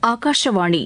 ஆகாஷவாணி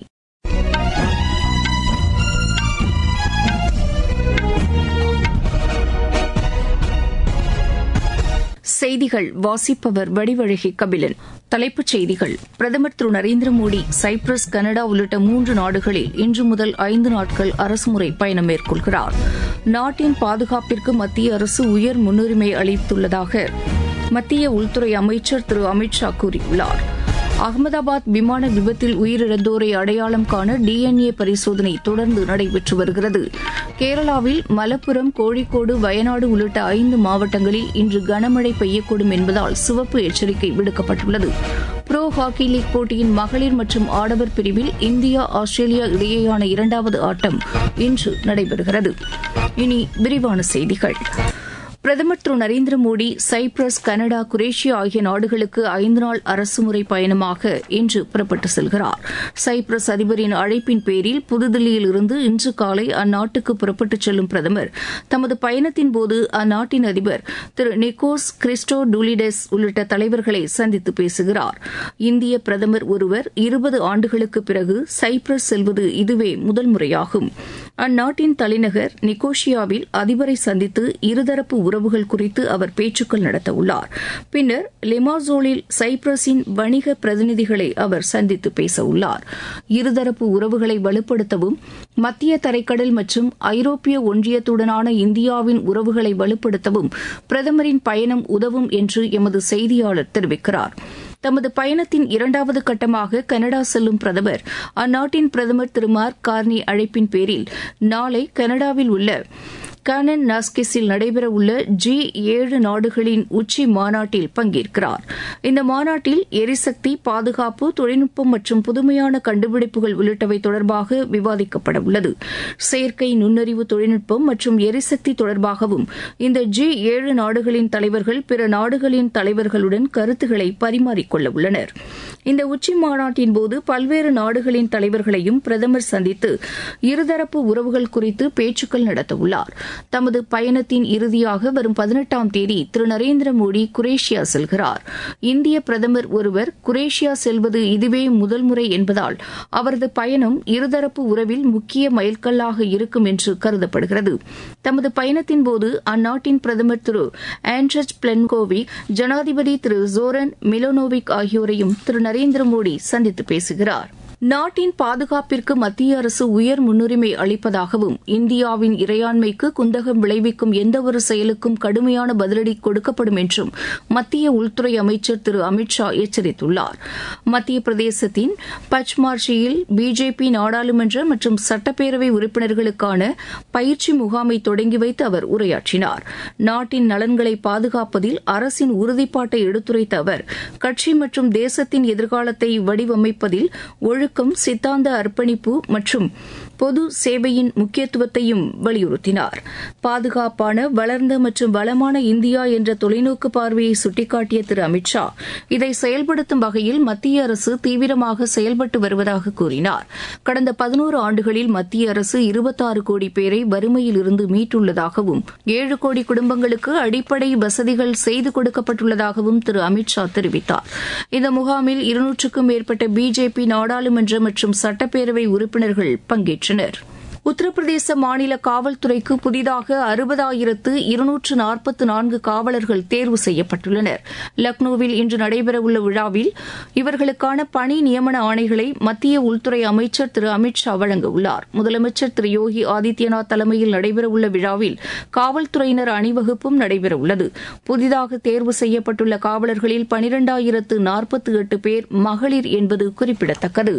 செய்திகள் வாசிப்பவர் வடிவழகி கபிலன் தலைப்புச் செய்திகள் பிரதமர் திரு நரேந்திர மோடி சைப்ரஸ் கனடா உள்ளிட்ட மூன்று நாடுகளில் இன்று முதல் ஐந்து நாட்கள் அரசுமுறை பயணம் மேற்கொள்கிறார் நாட்டின் பாதுகாப்பிற்கு மத்திய அரசு உயர் முன்னுரிமை அளித்துள்ளதாக மத்திய உள்துறை அமைச்சர் திரு அமித் ஷா கூறியுள்ளார் அகமதாபாத் விமான விபத்தில் உயிரிழந்தோரை அடையாளம் காண டிஎன்ஏ பரிசோதனை தொடர்ந்து நடைபெற்று வருகிறது கேரளாவில் மலப்புரம் கோழிக்கோடு வயநாடு உள்ளிட்ட ஐந்து மாவட்டங்களில் இன்று கனமழை பெய்யக்கூடும் என்பதால் சிவப்பு எச்சரிக்கை விடுக்கப்பட்டுள்ளது புரோ ஹாக்கி லீக் போட்டியின் மகளிர் மற்றும் ஆடவர் பிரிவில் இந்தியா ஆஸ்திரேலியா இடையேயான இரண்டாவது ஆட்டம் இன்று நடைபெறுகிறது இனி விரிவான செய்திகள் பிரதமர் Thiru Narendra Modi Cyprus Canada Croatia ஆகிய நாடுகளுக்கு ஐந்து நாள் அரசுமுறை பயணமாக இன்று புறப்பட்டு செல்கிறார் சைப்ரஸ் அதிபரின் அழைப்பின் பேரில் புதுதில்லியில் இருந்து இன்று காலை அந்நாட்டுக்கு புறப்பட்டுச் செல்லும் பிரதமர் தமது பயணத்தின் போது அந்நாட்டின் அதிபர் திரு நிக்கோஸ் கிறிஸ்டோ டூலிடெஸ் உள்ளிட்ட தலைவர்களை சந்தித்து பேசுகிறார் இந்திய பிரதமர் ஒருவர் இருபது ஆண்டுகளுக்கு பிறகு சைப்ரஸ் செல்வது இதுவே முதல் முறையாகும் அந்நாட்டின் தலைநகர் நிக்கோஷியாவில் அதிபரை சந்தித்து இருதரப்பு உறவுகள் குறித்து அவர் பேச்சுக்கள் நடத்தவுள்ளார் பின்னர் லெமாசோலில் சைப்ரஸின் வணிக பிரதிநிதிகளை அவர் சந்தித்து பேசவுள்ளார் இருதரப்பு உறவுகளை வலுப்படுத்தவும் மத்திய தரைக்கடல் மற்றும் ஐரோப்பிய ஒன்றியத்துடனான இந்தியாவின் உறவுகளை வலுப்படுத்தவும் பிரதமரின் பயணம் உதவும் என்று எமது செய்தியாளர் தெரிவிக்கிறார் தமது பயணத்தின் இரண்டாவது கட்டமாக கனடா செல்லும் பிரதமர் அந்நாட்டின் பிரதமர் திரு மார்க் கார்னி அழைப்பின் பேரில் நாளை கனடாவில் உள்ள கானன் நாஸ்கிஸில் நடைபெறவுள்ள ஜி ஏழு நாடுகளின் உச்சி மாநாட்டில் பங்கேற்கிறார் இந்த மாநாட்டில் எரிசக்தி பாதுகாப்பு தொழில்நுட்பம் மற்றும் புதுமையான கண்டுபிடிப்புகள் உள்ளிட்டவை தொடர்பாக விவாதிக்கப்பட உள்ளது செயற்கை நுண்ணறிவு தொழில்நுட்பம் மற்றும் எரிசக்தி தொடர்பாகவும் இந்த ஜி ஏழு நாடுகளின் தலைவர்கள் பிற நாடுகளின் தலைவர்களுடன் கருத்துக்களை பரிமாறிக்கொள்ள உள்ளனர் இந்த உச்சி மாநாட்டின் போது பல்வேறு நாடுகளின் தலைவர்களையும் பிரதமர் சந்தித்து இருதரப்பு உறவுகள் குறித்து பேச்சுக்கள் நடத்தவுள்ளார் தமது பயணத்தின் இறுதியாக வரும் பதினெட்டாம் தேதி திரு நரேந்திர மோடி குரேஷியா செல்கிறார் இந்திய பிரதமர் ஒருவர் குரேஷியா செல்வது இதுவே முதல் முறை என்பதால் அவரது பயணம் இருதரப்பு உறவில் முக்கிய மைல்கல்லாக இருக்கும் என்று கருதப்படுகிறது தமது பயணத்தின் போது அந்நாட்டின் பிரதமர் திரு ஆண்ட்ரஸ் பிளென்கோவிக் ஜனாதிபதி திரு ஜோரன் மிலோனோவிக் ஆகியோரையும் திரு நரேந்திர மோடி சந்தித்து பேசுகிறார் நாட்டின் பாதுகாப்பிற்கு மத்திய அரசு உயர் முன்னுரிமை அளிப்பதாகவும் இந்தியாவின் இறையாண்மைக்கு குந்தகம் விளைவிக்கும் எந்தவொரு செயலுக்கும் கடுமையான பதிலடி கொடுக்கப்படும் என்றும் மத்திய உள்துறை அமைச்சர் திரு அமித் ஷா எச்சரித்துள்ளார் மத்திய பிரதேசத்தின் பச்மார்ஷியில் பிஜேபி நாடாளுமன்ற மற்றும் சட்டப்பேரவை உறுப்பினர்களுக்கான பயிற்சி முகாமை தொடங்கி வைத்து அவர் உரையாற்றினார் நாட்டின் நலன்களை பாதுகாப்பதில் அரசின் உறுதிப்பாட்டை எடுத்துரைத்த அவர் கட்சி மற்றும் தேசத்தின் எதிர்காலத்தை வடிவமைப்பதில் ஒழுக்கம் சித்தாந்த அர்ப்பணிப்பு மற்றும் பொது சேவையின் முக்கியத்துவத்தையும் வலியுறுத்தினார் பாதுகாப்பான வளர்ந்த மற்றும் வளமான இந்தியா என்ற தொலைநோக்கு பார்வையை சுட்டிக்காட்டிய திரு அமித் ஷா இதை செயல்படுத்தும் வகையில் மத்திய அரசு தீவிரமாக செயல்பட்டு வருவதாக கூறினார் கடந்த பதினோரு ஆண்டுகளில் மத்திய அரசு இருபத்தாறு கோடி பேரை வறுமையில் இருந்து மீட்டுள்ளதாகவும் ஏழு கோடி குடும்பங்களுக்கு அடிப்படை வசதிகள் செய்து கொடுக்கப்பட்டுள்ளதாகவும் திரு அமித் ஷா தெரிவித்தார் இந்த முகாமில் இருநூற்றுக்கும் மேற்பட்ட பிஜேபி நாடாளுமன்ற மற்றும் சட்டப்பேரவை உறுப்பினர்கள் பங்கேற்றனர் உத்தரப்பிரதேச மாநில காவல்துறைக்கு புதிதாக அறுபதாயிரத்து இருநூற்று நாற்பத்து நான்கு காவலர்கள் தேர்வு செய்யப்பட்டுள்ளனர் லக்னோவில் இன்று நடைபெறவுள்ள விழாவில் இவர்களுக்கான பணி நியமன ஆணைகளை மத்திய உள்துறை அமைச்சர் திரு அமித் ஷா வழங்க உள்ளார் முதலமைச்சர் திரு யோகி ஆதித்யநாத் தலைமையில் நடைபெறவுள்ள விழாவில் காவல்துறையினர் அணிவகுப்பும் நடைபெறவுள்ளது புதிதாக தேர்வு செய்யப்பட்டுள்ள காவலர்களில் பனிரெண்டாயிரத்து நாற்பத்தி எட்டு பேர் மகளிர் என்பது குறிப்பிடத்தக்கது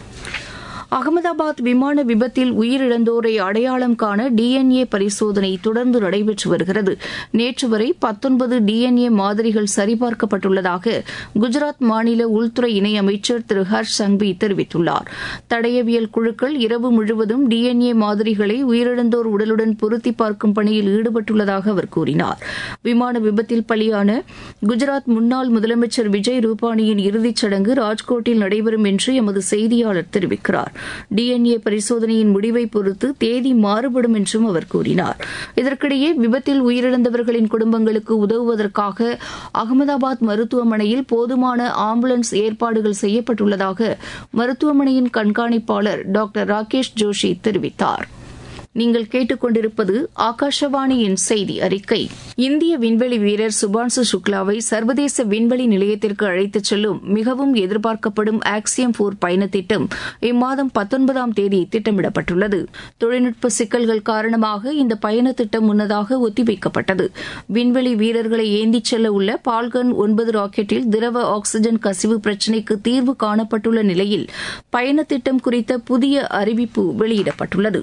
அகமதாபாத் விமான விபத்தில் உயிரிழந்தோரை அடையாளம் காண டிஎன்ஏ பரிசோதனை தொடர்ந்து நடைபெற்று வருகிறது நேற்று வரை பத்தொன்பது டிஎன்ஏ மாதிரிகள் சரிபார்க்கப்பட்டுள்ளதாக குஜராத் மாநில உள்துறை இணையமைச்சர் திரு ஹர்ஷ் சங்வி தெரிவித்துள்ளார் தடயவியல் குழுக்கள் இரவு முழுவதும் டிஎன்ஏ மாதிரிகளை உயிரிழந்தோர் உடலுடன் பொருத்தி பார்க்கும் பணியில் ஈடுபட்டுள்ளதாக அவர் கூறினார் விமான விபத்தில் பலியான குஜராத் முன்னாள் முதலமைச்சர் விஜய் ரூபானியின் இறுதிச் சடங்கு ராஜ்கோட்டில் நடைபெறும் என்று எமது செய்தியாளர் தெரிவிக்கிறார் டிஎன்ஏ பரிசோதனையின் முடிவை பொறுத்து தேதி மாறுபடும் என்றும் அவர் கூறினார் இதற்கிடையே விபத்தில் உயிரிழந்தவர்களின் குடும்பங்களுக்கு உதவுவதற்காக அகமதாபாத் மருத்துவமனையில் போதுமான ஆம்புலன்ஸ் ஏற்பாடுகள் செய்யப்பட்டுள்ளதாக மருத்துவமனையின் கண்காணிப்பாளர் டாக்டர் ராகேஷ் ஜோஷி தெரிவித்தார் நீங்கள் கேட்டுக்கொண்டிருப்பது ஆகாஷவாணியின் செய்தி அறிக்கை இந்திய விண்வெளி வீரர் சுபான்சு சுக்லாவை சர்வதேச விண்வெளி நிலையத்திற்கு அழைத்துச் செல்லும் மிகவும் எதிர்பார்க்கப்படும் ஆக்சியம் போர் பயண திட்டம் இம்மாதம் பத்தொன்பதாம் தேதி திட்டமிடப்பட்டுள்ளது தொழில்நுட்ப சிக்கல்கள் காரணமாக இந்த பயண திட்டம் முன்னதாக ஒத்திவைக்கப்பட்டது விண்வெளி வீரர்களை ஏந்திச் செல்ல உள்ள பால்கன் ஒன்பது ராக்கெட்டில் திரவ ஆக்ஸிஜன் கசிவு பிரச்சினைக்கு தீர்வு காணப்பட்டுள்ள நிலையில் பயண திட்டம் குறித்த புதிய அறிவிப்பு வெளியிடப்பட்டுள்ளது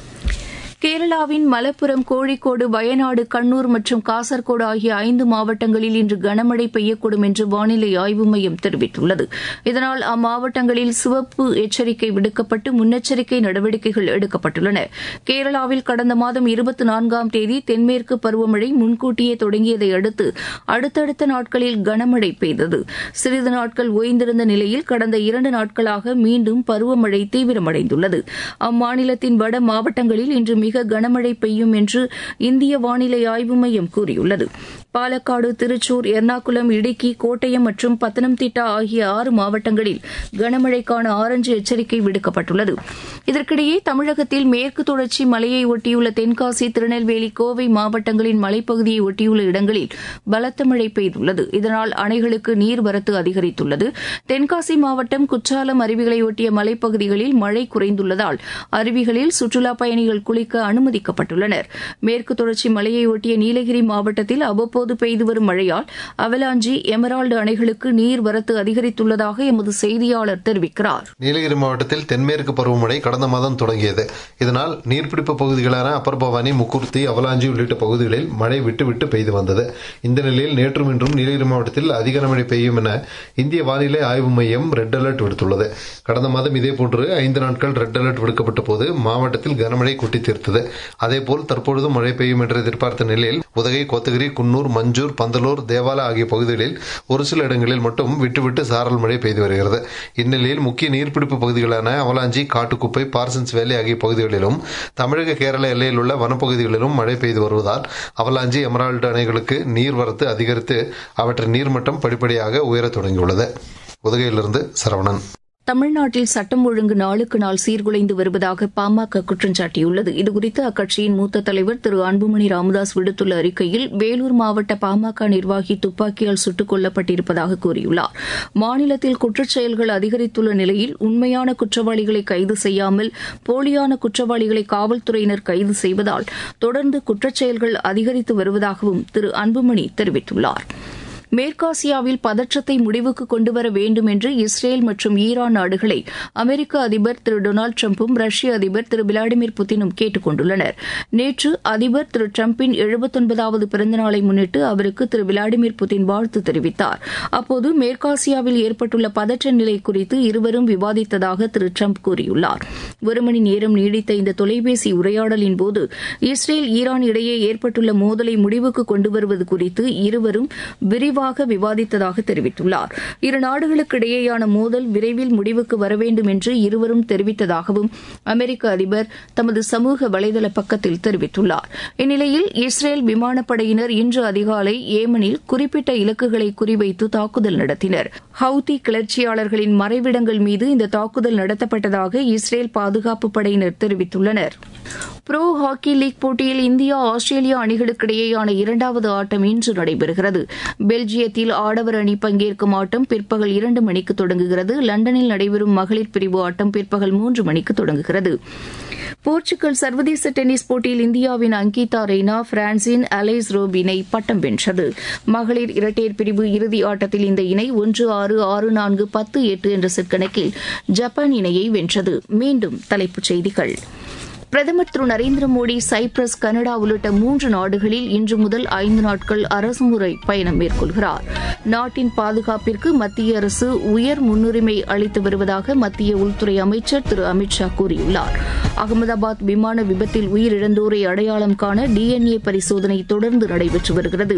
கேரளாவின் மலப்புரம் கோழிக்கோடு வயநாடு கண்ணூர் மற்றும் காசர்கோடு ஆகிய ஐந்து மாவட்டங்களில் இன்று கனமழை பெய்யக்கூடும் என்று வானிலை ஆய்வு மையம் தெரிவித்துள்ளது இதனால் அம்மாவட்டங்களில் சிவப்பு எச்சரிக்கை விடுக்கப்பட்டு முன்னெச்சரிக்கை நடவடிக்கைகள் எடுக்கப்பட்டுள்ளன கேரளாவில் கடந்த மாதம் இருபத்தி நான்காம் தேதி தென்மேற்கு பருவமழை முன்கூட்டியே தொடங்கியதை அடுத்து அடுத்தடுத்த நாட்களில் கனமழை பெய்தது சிறிது நாட்கள் ஓய்ந்திருந்த நிலையில் கடந்த இரண்டு நாட்களாக மீண்டும் பருவமழை தீவிரமடைந்துள்ளது அம்மாநிலத்தின் வட மாவட்டங்களில் இன்று மிக கனமழை பெய்யும் என்று இந்திய வானிலை ஆய்வு மையம் கூறியுள்ளது பாலக்காடு திருச்சூர் எர்ணாகுளம் இடுக்கி கோட்டயம் மற்றும் பத்தனம்திட்டா ஆகிய ஆறு மாவட்டங்களில் கனமழைக்கான ஆரஞ்சு எச்சரிக்கை விடுக்கப்பட்டுள்ளது இதற்கிடையே தமிழகத்தில் மேற்கு தொடர்ச்சி மலையை ஒட்டியுள்ள தென்காசி திருநெல்வேலி கோவை மாவட்டங்களின் மலைப்பகுதியை ஒட்டியுள்ள இடங்களில் பலத்த மழை பெய்துள்ளது இதனால் அணைகளுக்கு நீர்வரத்து அதிகரித்துள்ளது தென்காசி மாவட்டம் குற்றாலம் அருவிகளை ஒட்டிய மலைப்பகுதிகளில் மழை குறைந்துள்ளதால் அருவிகளில் சுற்றுலாப் பயணிகள் குளிக்க அனுமதிக்கப்பட்டுள்ளனர் மேற்கு தொடர்ச்சி மலையை ஒட்டிய நீலகிரி மாவட்டத்தில் அவ்வப்போது பெய்து வரும் மழையால் அவலாஞ்சி எமரால்டு அணைகளுக்கு நீர்வரத்து அதிகரித்துள்ளதாக எமது செய்தியாளர் தெரிவிக்கிறார் நீலகிரி மாவட்டத்தில் தென்மேற்கு பருவமழை கடந்த மாதம் தொடங்கியது இதனால் நீர்பிடிப்பு பகுதிகளான அப்பர் பவானி முக்குர்த்தி அவலாஞ்சி உள்ளிட்ட பகுதிகளில் மழை விட்டு விட்டு பெய்து வந்தது இந்த நிலையில் நேற்றும் இன்றும் நீலகிரி மாவட்டத்தில் அதிக மழை பெய்யும் என இந்திய வானிலை ஆய்வு மையம் ரெட் அலர்ட் விடுத்துள்ளது கடந்த மாதம் இதேபோன்று ஐந்து நாட்கள் ரெட் அலர்ட் விடுக்கப்பட்ட போது மாவட்டத்தில் கனமழை குட்டி தீர்த்தது அதேபோல் தற்பொழுதும் மழை பெய்யும் என்று எதிர்பார்த்த நிலையில் உதகை கோத்தகிரி குன்னூர் மஞ்சூர் பந்தலூர் தேவாலா ஆகிய பகுதிகளில் ஒரு சில இடங்களில் மட்டும் விட்டுவிட்டு சாரல் மழை பெய்து வருகிறது இந்நிலையில் முக்கிய நீர்பிடிப்பு பகுதிகளான அவலாஞ்சி காட்டுக்குப்பை பார்சன்ஸ் வேலி ஆகிய பகுதிகளிலும் தமிழக கேரள எல்லையில் உள்ள வனப்பகுதிகளிலும் மழை பெய்து வருவதால் அவலாஞ்சி எமரால்டு அணைகளுக்கு நீர்வரத்து அதிகரித்து அவற்றின் நீர்மட்டம் படிப்படியாக உயரத் தொடங்கியுள்ளது உதகையிலிருந்து சரவணன் தமிழ்நாட்டில் சட்டம் ஒழுங்கு நாளுக்கு நாள் சீர்குலைந்து வருவதாக பாமக குற்றம் சாட்டியுள்ளது இதுகுறித்து அக்கட்சியின் மூத்த தலைவர் திரு அன்புமணி ராமதாஸ் விடுத்துள்ள அறிக்கையில் வேலூர் மாவட்ட பாமக நிர்வாகி துப்பாக்கியால் சுட்டுக் கொல்லப்பட்டிருப்பதாக கூறியுள்ளார் மாநிலத்தில் குற்றச்செயல்கள் அதிகரித்துள்ள நிலையில் உண்மையான குற்றவாளிகளை கைது செய்யாமல் போலியான குற்றவாளிகளை காவல்துறையினர் கைது செய்வதால் தொடர்ந்து குற்றச்செயல்கள் அதிகரித்து வருவதாகவும் திரு அன்புமணி தெரிவித்துள்ளாா் மேற்காசியாவில் பதற்றத்தை முடிவுக்கு கொண்டுவர வேண்டும் என்று இஸ்ரேல் மற்றும் ஈரான் நாடுகளை அமெரிக்க அதிபர் திரு டொனால்டு டிரம்பும் ரஷ்ய அதிபர் திரு விளாடிமிர் புதினும் கேட்டுக் கொண்டுள்ளனர் நேற்று அதிபர் திரு டிரம்பின் எழுபத்தொன்பதாவது பிறந்தநாளை முன்னிட்டு அவருக்கு திரு விளாடிமிர் புதின் வாழ்த்து தெரிவித்தார் அப்போது மேற்காசியாவில் ஏற்பட்டுள்ள பதற்ற நிலை குறித்து இருவரும் விவாதித்ததாக திரு டிரம்ப் கூறியுள்ளார் ஒரு மணி நேரம் நீடித்த இந்த தொலைபேசி உரையாடலின் போது இஸ்ரேல் ஈரான் இடையே ஏற்பட்டுள்ள மோதலை முடிவுக்கு கொண்டுவருவது குறித்து இருவரும் விரிவாக விரிவாக விவாதித்ததாக தெரிவித்துள்ளார் இரு நாடுகளுக்கு இடையேயான மோதல் விரைவில் முடிவுக்கு வர வேண்டும் என்று இருவரும் தெரிவித்ததாகவும் அமெரிக்க அதிபர் தமது சமூக வலைதள பக்கத்தில் தெரிவித்துள்ளார் இந்நிலையில் இஸ்ரேல் விமானப்படையினர் இன்று அதிகாலை ஏமனில் குறிப்பிட்ட இலக்குகளை குறிவைத்து தாக்குதல் நடத்தினர் ஹவுதி கிளர்ச்சியாளர்களின் மறைவிடங்கள் மீது இந்த தாக்குதல் நடத்தப்பட்டதாக இஸ்ரேல் பாதுகாப்பு படையினர் தெரிவித்துள்ளனர் புரோ ஹாக்கி லீக் போட்டியில் இந்தியா ஆஸ்திரேலியா அணிகளுக்கிடையேயான இரண்டாவது ஆட்டம் இன்று நடைபெறுகிறது பெல்ஜியத்தில் ஆடவர் அணி பங்கேற்கும் ஆட்டம் பிற்பகல் இரண்டு மணிக்கு தொடங்குகிறது லண்டனில் நடைபெறும் மகளிர் பிரிவு ஆட்டம் பிற்பகல் மூன்று மணிக்கு தொடங்குகிறது போர்ச்சுகல் சர்வதேச டென்னிஸ் போட்டியில் இந்தியாவின் அங்கிதா ரெய்னா பிரான்சின் அலைஸ் ரோப் இணை பட்டம் வென்றது மகளிர் இரட்டையர் பிரிவு இறுதி ஆட்டத்தில் இந்த இணை ஒன்று ஆறு ஆறு நான்கு பத்து எட்டு என்ற செட் கணக்கில் ஜப்பான் இணையை வென்றது மீண்டும் தலைப்புச் செய்திகள் பிரதமர் திரு நரேந்திர மோடி சைப்ரஸ் கனடா உள்ளிட்ட மூன்று நாடுகளில் இன்று முதல் ஐந்து நாட்கள் அரசுமுறை பயணம் மேற்கொள்கிறார் நாட்டின் பாதுகாப்பிற்கு மத்திய அரசு உயர் முன்னுரிமை அளித்து வருவதாக மத்திய உள்துறை அமைச்சர் திரு அமித்ஷா கூறியுள்ளார் அகமதாபாத் விமான விபத்தில் உயிரிழந்தோரை அடையாளம் காண டிஎன்ஏ பரிசோதனை தொடர்ந்து நடைபெற்று வருகிறது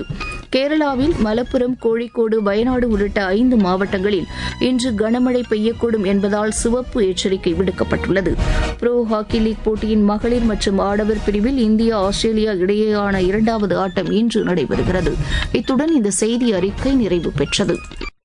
கேரளாவில் மலப்புரம் கோழிக்கோடு வயநாடு உள்ளிட்ட ஐந்து மாவட்டங்களில் இன்று கனமழை பெய்யக்கூடும் என்பதால் சிவப்பு எச்சரிக்கை விடுக்கப்பட்டுள்ளது புரோ ஹாக்கி லீக் போட்டியின் மகளிர் மற்றும் ஆடவர் பிரிவில் இந்தியா ஆஸ்திரேலியா இடையேயான இரண்டாவது ஆட்டம் இன்று நடைபெறுகிறது இத்துடன் இந்த செய்தி அறிக்கை நிறைவு பெற்றது